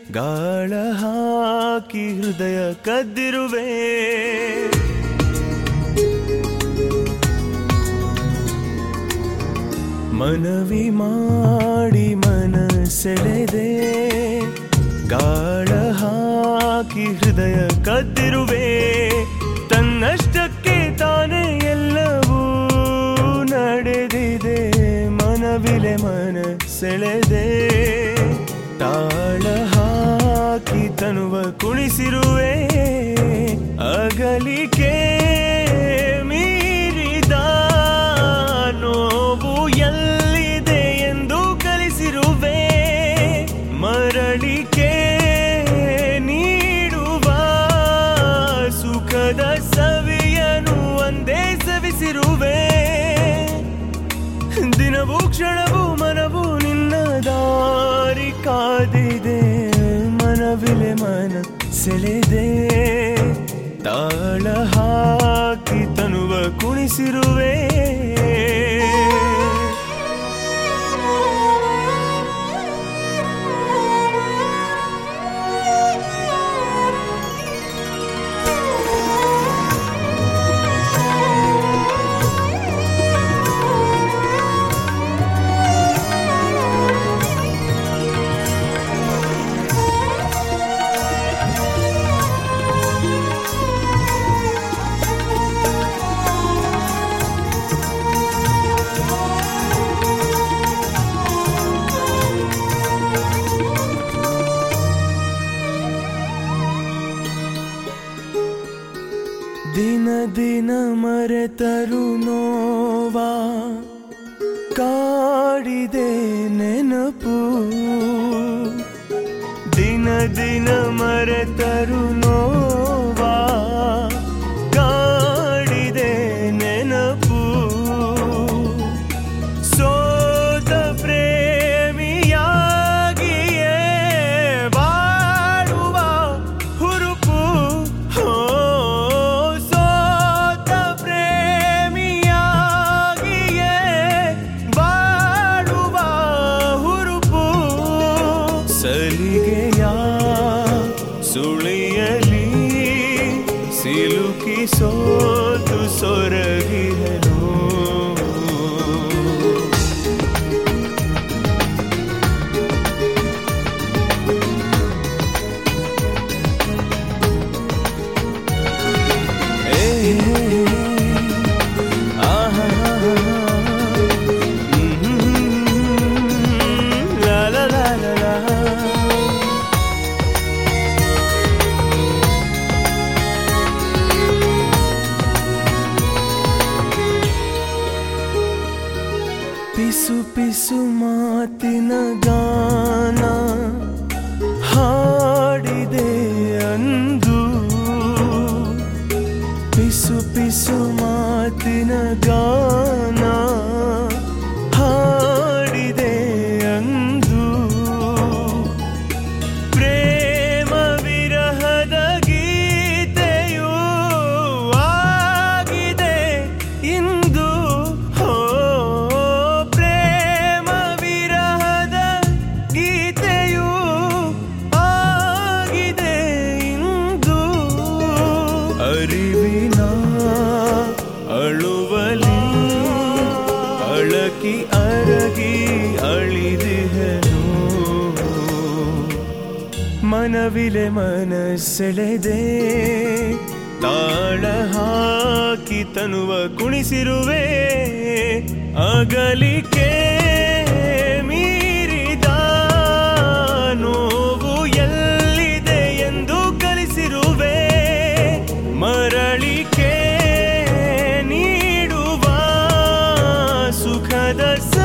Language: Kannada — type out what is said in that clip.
ಗಾಳ ಹಾಕಿ ಹೃದಯ ಕದ್ದಿರುವೆ ಮನವಿ ಮಾಡಿ ಮನಸೆಳೆದೆ ಗಾಳ ಹಾಕಿ ಹೃದಯ ಕದ್ದಿರುವೆ ತನ್ನಷ್ಟಕ್ಕೆ ತಾನೇ ಎಲ್ಲವೂ ನಡೆದಿದೆ ಮನವಿಲೆ ಮನ ಸೆಳೆದೆ ತಾಳ ಹಾಕಿ ತನುವ ಕುಣಿಸಿರುವೆ ಅಗಲಿಕೆ ಮೀರಿದ ನೋವು ಎಲ್ಲಿದೆ ಎಂದು ಕಲಿಸಿರುವೆ ಮರಳಿಕೆ ನೀಡುವ ಸುಖದ ಸವಿಯನು ಒಂದೇ ಸವಿಸಿರುವೆ ದಿನವೂ ಕ್ಷಣವೂ ಮನವು ನಿನ್ನ ದಾರಿ ಕಾದಿದೆ ಮನವಿಲೆ ಮನ ಸೆಳೆದೆ ತಾಳ ಹಾಕಿ ತನುವ ಕುಣಿಸಿರುವೆ ದಿನ ದಿನ ಮರೆತರು ನೋವಾ ಕಾಡಿದೆ ನೆನಪು ದಿನ ದಿನ ಮರೆತರು ನೋವಾ ಕಾಡಿದೆ ನೆನಪು ಸೋತ ಪ್ರೇಮಿಯಾಗಿಯೇ ಬಾಳುವ ಹುರುಪು ಹೋ ಸೋತ ಪ್ರೇಮಿಯಾಗಿಯೇ ಬಾಳುವ ಹುರುಪು ಸಲಿಗೆಯ ಸುಳಿಯಲಿ ಸಿಲುಕಿ ಸೋತು ಸೊರಗಿಹನು La la la la la ಪಿಸು ಪಿಸು ಮಾತಿನ ಗಾನ ಹಾಡಿದೆ ಅಂದು ಪಿಸು ಪಿಸು ಮಾತಿನ ಗಾನ ಹಾಡಿದೆ ಅಂದು ಪ್ರೇಮ ವಿರಹದ ಗೀತೆಯೂ ಆಗಿದೆ ಇಂದು ಹೋ ಪ್ರೇಮ ವಿರಹದ ಗೀತೆಯೂ ಆಗಿದೆ ಇಂದು ಅರಿವಿನ ಅಳುವಲಿ ಅಳಕಿ ಅರಗಿ ಅಳಿದಿಹನು ಮನವಿಲೆ ಮನಸ್ಸೆಳೆದೆ ತಾಳ ಹಾಕಿ ತನುವ ಕುಣಿಸಿರುವೆ ಅಗಲಿಕೆ ಮೀರಿದ ನೋವು ಎಲ್ಲಿದೆ ಎಂದು ಕಲಿಸಿರುವೆ ಮರಳಿಕೆ ನೀಡುವ ಸುಖದ